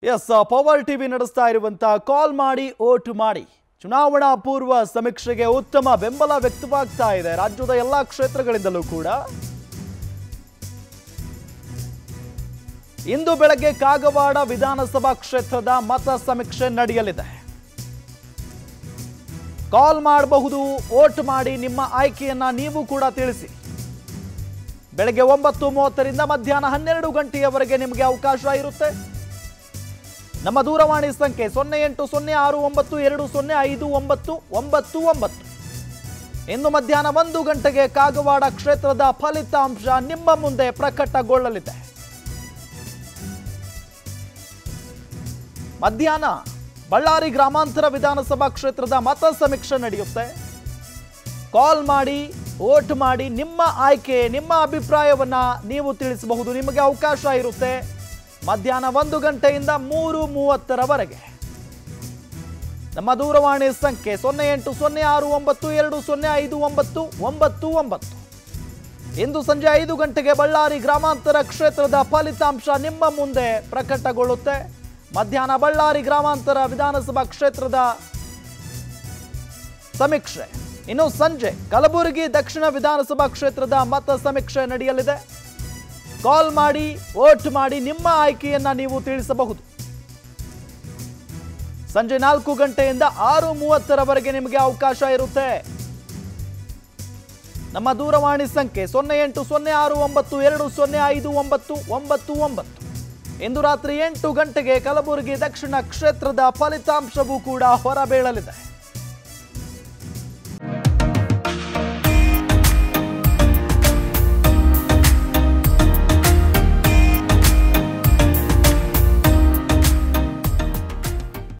S power TV ನಡೆಸ್ತಾ ಇರುವಂತ ಕಾಲ್ ಮಾಡಿ ಓಟ್ ಮಾಡಿ ಚುನಾವಣಾ ಪೂರ್ವ ಸಮೀಕ್ಷೆಗೆ ಉತ್ತಮ ಬೆಂಬಲ ವ್ಯಕ್ತವಾಗ್ತಾ ಇದೆ ರಾಜ್ಯದ ಎಲ್ಲಾ ಕ್ಷೇತ್ರಗಳಿಂದಲೂ ಕೂಡ ಇಂದು ಬೆಳಗ್ಗೆ ಕಾಗವಾಡ ವಿಧಾನಸಭಾ ಕ್ಷೇತ್ರದ ಮತ ಸಮೀಕ್ಷೆ ನಡೆಯಲಿದೆ ಕಾಲ್ ಮಾಡಬಹುದು ವೋಟ್ ಮಾಡಿ ನಿಮ್ಮ ಆಯ್ಕೆಯನ್ನ ನೀವು ಕೂಡ ತಿಳಿಸಿ ಬೆಳಗ್ಗೆ ಒಂಬತ್ತು ಮೂವತ್ತರಿಂದ ಮಧ್ಯಾಹ್ನ ಹನ್ನೆರಡು ಗಂಟೆಯವರೆಗೆ ನಿಮಗೆ ಅವಕಾಶ ಇರುತ್ತೆ ನಮ್ಮ ದೂರವಾಣಿ ಸಂಖ್ಯೆ ಸೊನ್ನೆ ಎಂಟು ಸೊನ್ನೆ ಆರು ಒಂಬತ್ತು ಎರಡು ಸೊನ್ನೆ ಐದು ಒಂಬತ್ತು ಒಂಬತ್ತು ಒಂಬತ್ತು ಇಂದು ಮಧ್ಯಾಹ್ನ ಒಂದು ಗಂಟೆಗೆ ಕಾಗವಾಡ ಕ್ಷೇತ್ರದ ಫಲಿತಾಂಶ ನಿಮ್ಮ ಮುಂದೆ ಪ್ರಕಟಗೊಳ್ಳಲಿದೆ ಮಧ್ಯಾಹ್ನ ಬಳ್ಳಾರಿ ಗ್ರಾಮಾಂತರ ವಿಧಾನಸಭಾ ಕ್ಷೇತ್ರದ ಮತ ಸಮೀಕ್ಷೆ ನಡೆಯುತ್ತೆ ಕಾಲ್ ಮಾಡಿ ವೋಟ್ ಮಾಡಿ ನಿಮ್ಮ ಆಯ್ಕೆ ನಿಮ್ಮ ಅಭಿಪ್ರಾಯವನ್ನ ನೀವು ತಿಳಿಸಬಹುದು ನಿಮಗೆ ಅವಕಾಶ ಇರುತ್ತೆ ಮಧ್ಯಾಹ್ನ ಒಂದು ಗಂಟೆಯಿಂದ ಮೂರು ಮೂವತ್ತರವರೆಗೆ ನಮ್ಮ ದೂರವಾಣಿ ಸಂಖ್ಯೆ ಸೊನ್ನೆ ಎಂಟು ಸೊನ್ನೆ ಆರು ಒಂಬತ್ತು ಎರಡು ಸೊನ್ನೆ ಐದು ಒಂಬತ್ತು ಒಂಬತ್ತು ಒಂಬತ್ತು ಇಂದು ಸಂಜೆ ಐದು ಗಂಟೆಗೆ ಬಳ್ಳಾರಿ ಗ್ರಾಮಾಂತರ ಕ್ಷೇತ್ರದ ಫಲಿತಾಂಶ ನಿಮ್ಮ ಮುಂದೆ ಪ್ರಕಟಗೊಳ್ಳುತ್ತೆ ಮಧ್ಯಾಹ್ನ ಬಳ್ಳಾರಿ ಗ್ರಾಮಾಂತರ ವಿಧಾನಸಭಾ ಕ್ಷೇತ್ರದ ಸಮೀಕ್ಷೆ ಇನ್ನು ಸಂಜೆ ಕಲಬುರಗಿ ದಕ್ಷಿಣ ವಿಧಾನಸಭಾ ಕ್ಷೇತ್ರದ ಮತ ಸಮೀಕ್ಷೆ ನಡೆಯಲಿದೆ ಕಾಲ್ ಮಾಡಿ ವೋಟ್ ಮಾಡಿ ನಿಮ್ಮ ಆಯ್ಕೆಯನ್ನ ನೀವು ತಿಳಿಸಬಹುದು ಸಂಜೆ ನಾಲ್ಕು ಗಂಟೆಯಿಂದ ಆರು ಮೂವತ್ತರವರೆಗೆ ನಿಮಗೆ ಅವಕಾಶ ಇರುತ್ತೆ ನಮ್ಮ ದೂರವಾಣಿ ಸಂಖ್ಯೆ ಸೊನ್ನೆ ಎಂಟು ಸೊನ್ನೆ ಆರು ಒಂಬತ್ತು ಎರಡು ಸೊನ್ನೆ ಐದು ಒಂಬತ್ತು ಒಂಬತ್ತು ಒಂಬತ್ತು ಇಂದು ರಾತ್ರಿ ಎಂಟು ಗಂಟೆಗೆ ಕಲಬುರಗಿ ದಕ್ಷಿಣ ಕ್ಷೇತ್ರದ ಫಲಿತಾಂಶವೂ ಕೂಡ ಹೊರಬೀಳಲಿದೆ